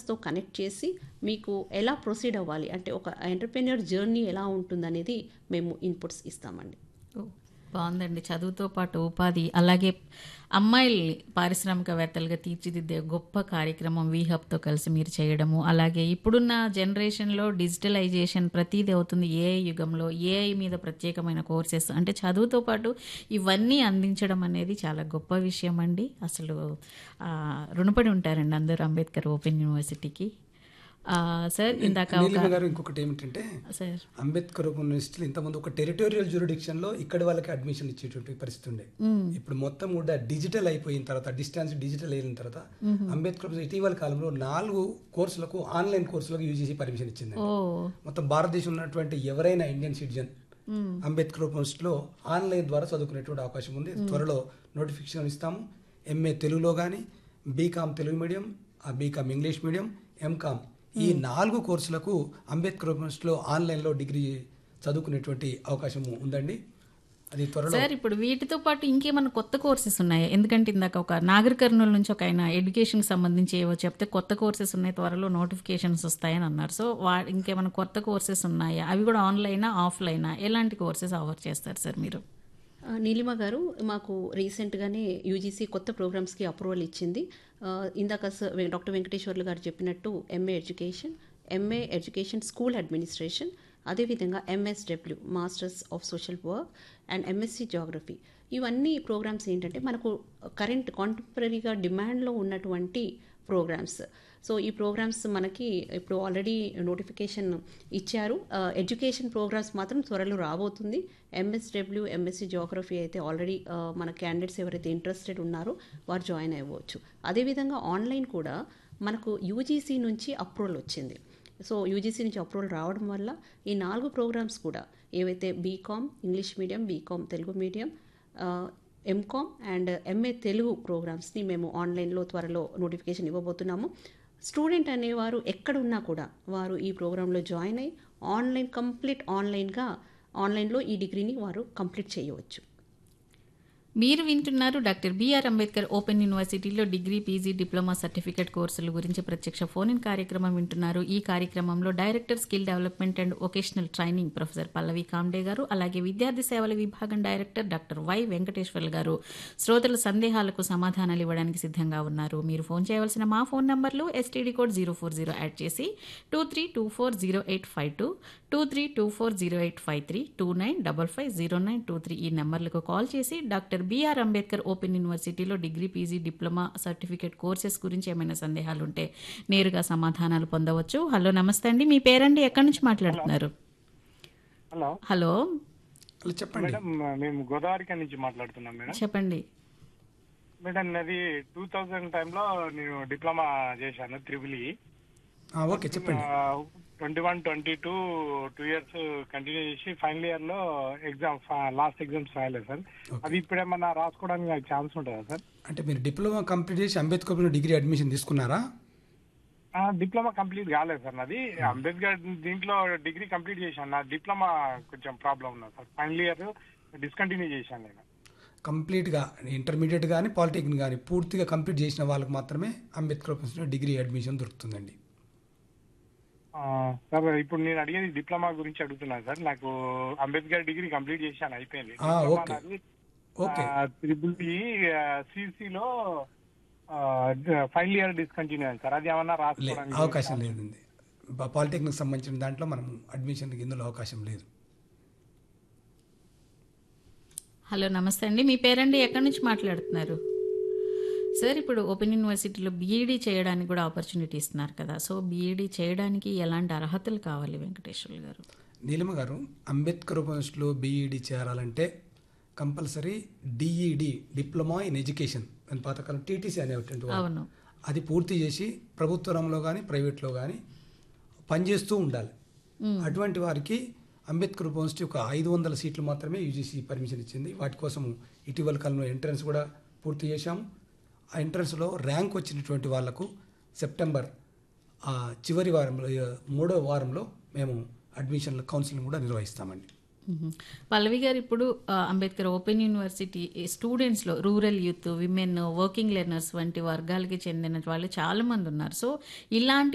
మెంటర్స్తో connect చేసి మీకు ఎలా ప్రొసీడ్ అవ్వాలి అంటే ఒక ఎంటర్ప్రెన్యూర్ జర్నీ ఎలా ఉంటుందనేది మేము ఇన్పుట్స్ ఇస్తామండి ఓ, బాగుందండి చదువుతో పాటు ఉపాధి అలాగే అమ్మాయిల్ని పారిశ్రామికవేత్తలుగా తీర్చిదిద్దే గొప్ప కార్యక్రమం వీహబ్తో కలిసి మీరు చేయడము అలాగే ఇప్పుడున్న జనరేషన్లో డిజిటలైజేషన్ ప్రతిదీ అవుతుంది ఏఐ యుగంలో ఏఐ మీద ప్రత్యేకమైన కోర్సెస్ అంటే చదువుతో పాటు ఇవన్నీ అందించడం అనేది చాలా గొప్ప విషయం అండి అసలు ఆ, రుణపడి ఉంటారండి అందరూ అంబేద్కర్ ఓపెన్ యూనివర్సిటీకి ఆ, సార్ ఇందాక ఒక నీలిమ గారు ఇంకొకటి ఏమిటంటే సార్ అంబేద్కర్ యూనివర్సిటీలో ఇంతకుముందు ఒక టెరిటోరియల్ జ్యూరిడిక్షన్ లో ఇక్కడ వాళ్ళకి అడ్మిషన్ ఇచ్చేటువంటి పరిస్థితి ఉండే ఇప్పుడు మొత్తం కూడా డిజిటల్ అయిపోయిన తర్వాత డిస్టెన్స్ డిజిటల్ అయిన తర్వాత అంబేద్కర్ ఇటీవల కాలంలో నాలుగు కోర్సులకు ఆన్లైన్ కోర్సులకు యూజీసీ పర్మిషన్ ఇచ్చింది ఓ మొత్తం భారతదేశం ఉన్నటువంటి ఎవరైనా ఇండియన్ సిటిజన్ అంబేద్కర్ యూనివర్సిటీలో ఆన్లైన్ ద్వారా చదువుకునేటువంటి అవకాశం ఉంది త్వరలో నోటిఫికేషన్ ఇస్తాము ఎంఏ తెలుగులో కానీ బీకామ్ తెలుగు మీడియం ఆ బీకామ్ ఇంగ్లీష్ మీడియం ఎంకామ్ ఈ నాలుగు కోర్సులకు అంబేద్కర్ యూనివర్సిటీలో ఆన్లైన్లో డిగ్రీ చదువుకునేటువంటి అవకాశం ఉందండి అది త్వరలో సార్ ఇప్పుడు వీటితో పాటు ఇంకేమైనా కొత్త కోర్సెస్ ఉన్నాయా ఎందుకంటే ఇందాక ఒక నాగర్ కర్నూలు నుంచి ఒక ఆయన ఎడ్యుకేషన్కి సంబంధించి ఏవో చెప్తే కొత్త కోర్సెస్ ఉన్నాయి త్వరలో నోటిఫికేషన్స్ వస్తాయని అన్నారు సో వా ఇంకేమైనా కొత్త కోర్సెస్ ఉన్నాయా అవి కూడా ఆన్లైనా ఆఫ్లైనా ఎలాంటి కోర్సెస్ ఆఫర్ చేస్తారు సార్ మీరు ఆ, నీలిమ గారు మాకు రీసెంట్గానే యూజీసీ కొత్త ప్రోగ్రామ్స్కి అప్రూవల్ ఇచ్చింది ఆ, ఇందాక స- వె- డాక్టర్ వెంకటేశ్వర్లు గారు చెప్పినట్టు MA education MA education school administration అదేవిధంగా MSW masters of social work and MSc geography ఇవన్నీ ప్రోగ్రామ్స్ ఏంటంటే మనకు కరెంట్ కాంటెంపరీగా డిమాండ్లో ఉన్నటువంటి ప్రోగ్రామ్స్ సో ఈ ప్రోగ్రామ్స్ మనకి ఇప్పుడు ఆల్రెడీ నోటిఫికేషన్ ఇచ్చారు ఆ, ఎడ్యుకేషన్ ప్రోగ్రామ్స్ మాత్రం త్వరలో రాబోతుంది ఎంఎస్డబ్ల్యూ ఎంఎస్సి జోగ్రఫీ అయితే ఆల్రెడీ ఆ, మన క్యాండిడేట్స్ ఎవరైతే ఇంట్రెస్టెడ్ ఉన్నారో వారు జాయిన్ అవ్వచ్చు అదేవిధంగా ఆన్లైన్ కూడా మనకు యూజీసీ నుంచి అప్రూవల్ వచ్చింది సో యూజీసీ నుంచి అప్రూవల్ రావడం వల్ల ఈ నాలుగు ప్రోగ్రామ్స్ కూడా ఏవైతే BCom English medium BCom Telugu medium MCom and MA Telugu ప్రోగ్రామ్స్ని మేము ఆన్లైన్లో త్వరలో నోటిఫికేషన్ ఇవ్వబోతున్నాము స్టూడెంట్ అనేవారు ఎక్కడున్నా కూడా వారు ఈ ప్రోగ్రాంలో జాయిన్ అయ్యి ఆన్లైన్ కంప్లీట్ ఆన్లైన్గా ఆన్లైన్లో ఈ డిగ్రీని వారు కంప్లీట్ చేయవచ్చు మీరు వింటున్నారు డాక్టర్ బిఆర్ అంబేద్కర్ ఓపెన్ యూనివర్సిటీలో డిగ్రీ పీజీ డిప్లొమా సర్టిఫికేట్ కోర్సుల గురించి ప్రత్యక్ష ఫోన్ ఇన్ కార్యక్రమం వింటున్నారు ఈ కార్యక్రమంలో director skill development and vocational training professor Pallavi Kamde garu అలాగే విద్యార్థి సేవల విభాగం డైరెక్టర్ డాక్టర్ వై వెంకటేశ్వర్లు గారు శ్రోతల సందేహాలకు సమాధానాలు ఇవ్వడానికి సిద్ధంగా ఉన్నారు మీరు ఫోన్ చేయవలసిన మా ఫోన్ నంబర్లు STD code zero four zero add చేసి two three two four zero eight five two two three two four zero eight five three two nine double five zero nine two three ఈ నెంబర్లకు call చేసి doctor B R Ambedkar open యూనివర్సిటీలో degree PG diploma certificate courses గురించి ఏమైనా సందేహాలు ఉంటే నేరుగా సమాధానాలు పొందవచ్చు హలో నమస్తే అండి మీ పేరండి ఎక్కడి నుంచి మాట్లాడుతున్నారు హలో హలో అలా చెప్పండి మేడం మేము గోదావరిక నుంచి మాట్లాడుతున్నాం మేడం చెప్పండి మేడం నాది టూ థౌజండ్ టైంలో నేను డిప్లొమా చేశాను త్రిబుల్ ఆ, ఓకే చెప్పండి twenty one twenty two two years continue చేసి ఫైనల్ ఇయర్ లో ఎగ్జామ్ లాస్ట్ ఎగ్జామ్స్ రాయలేదు సార్ అది ఇప్పుడేమన్నా రాసుకోవడానికి నాకు ఛాన్స్ ఉంటుందా సార్ అంటే మీరు డిప్లొమా కంప్లీట్ చేసి అంబేద్కర్ డిగ్రీ అడ్మిషన్ తీసుకున్నారా ఆ, డిప్లొమా కంప్లీట్ కాలేదు సార్ నాది అంబేద్కర్ దీంట్లో డిగ్రీ కంప్లీట్ చేశాను నా డిప్లొమా కొంచెం ప్రాబ్లం ఉన్నది సార్ ఫైనల్ ఇయర్ డిస్కంటిన్యూ చేశాను నేను కంప్లీట్గా ఇంటర్మీడియట్ కానీ పాలిటెక్నిక్ కానీ పూర్తిగా కంప్లీట్ చేసిన వాళ్ళకి మాత్రమే అంబేద్కర్ యూనివర్సిటీలో డిగ్రీ అడ్మిషన్ దొరుకుతుందండి ఆ, సార్ ఇప్పుడు నేను అడిగేది డిప్లొమా గురించి అడుగుతున్నాను సార్ నాకు అంబేద్కర్ డిగ్రీ కంప్లీట్ చేశాను అయిపోయింది ఆ, డిప్లొమా ఓకే. నాది, ఓకే. ఆ, త్రిబుల్ ఈ సిసిలో ఫైనల్ ఇయర్ డిస్కంటిన్యూ అయింది సార్ అది ఏమన్నా లే రాసుకోవడానికి అవకాశం లేదండి పా- పాలిటెక్నిక్ సంబంధించిన దాంట్లో మనం అడ్మిషన్కి ఇందులో అవకాశం లేదు హలో నమస్తే అండి మీ పేరండి ఎక్కడి నుంచి మాట్లాడుతున్నారు సార్ ఇప్పుడు ఓపెన్ యూనివర్సిటీలో బీఈడీ చేయడానికి కూడా ఆపర్చునిటీ ఇస్తున్నారు కదా సో బీఈడీ చేయడానికి ఎలాంటి అర్హతలు కావాలి వెంకటేశ్వర్లు గారు నీలిమ గారు అంబేద్కర్ యూనివర్సిటీలో బీఈడి చేరాలంటే compulsory DEd diploma in education అని పాతకాలం టీటీసీ అనేటువంటి వాళ్ళు. అవును అది పూర్తి చేసి ప్రభుత్వ రంగంలో కానీ ప్రైవేట్లో కానీ పనిచేస్తూ ఉండాలి అటువంటి వారికి అంబేద్కర్ యూనివర్సిటీ ఒక ఐదు వందల సీట్లు మాత్రమే యూజీసీ పర్మిషన్ ఇచ్చింది వాటి కోసం ఇటీవల కాలంలో ఎంట్రన్స్ కూడా పూర్తి చేశాము ఆ ఎంట్రన్స్లో ర్యాంక్ వచ్చినటువంటి వాళ్లకు సెప్టెంబర్ ఆ చివరి వారంలో ఆ, మూడో వారంలో మేము అడ్మిషన్ల కౌన్సిలింగ్ కూడా నిర్వహిస్తామండి మ్మ్. పల్లవి గారు ఇప్పుడు ఆ, అంబేద్కర్ ఓపెన్ యూనివర్సిటీ స్టూడెంట్స్లో rural youth women working learners వంటి వర్గాలకి చెందిన వాళ్ళు చాలా మంది ఉన్నారు సో ఇలాంటి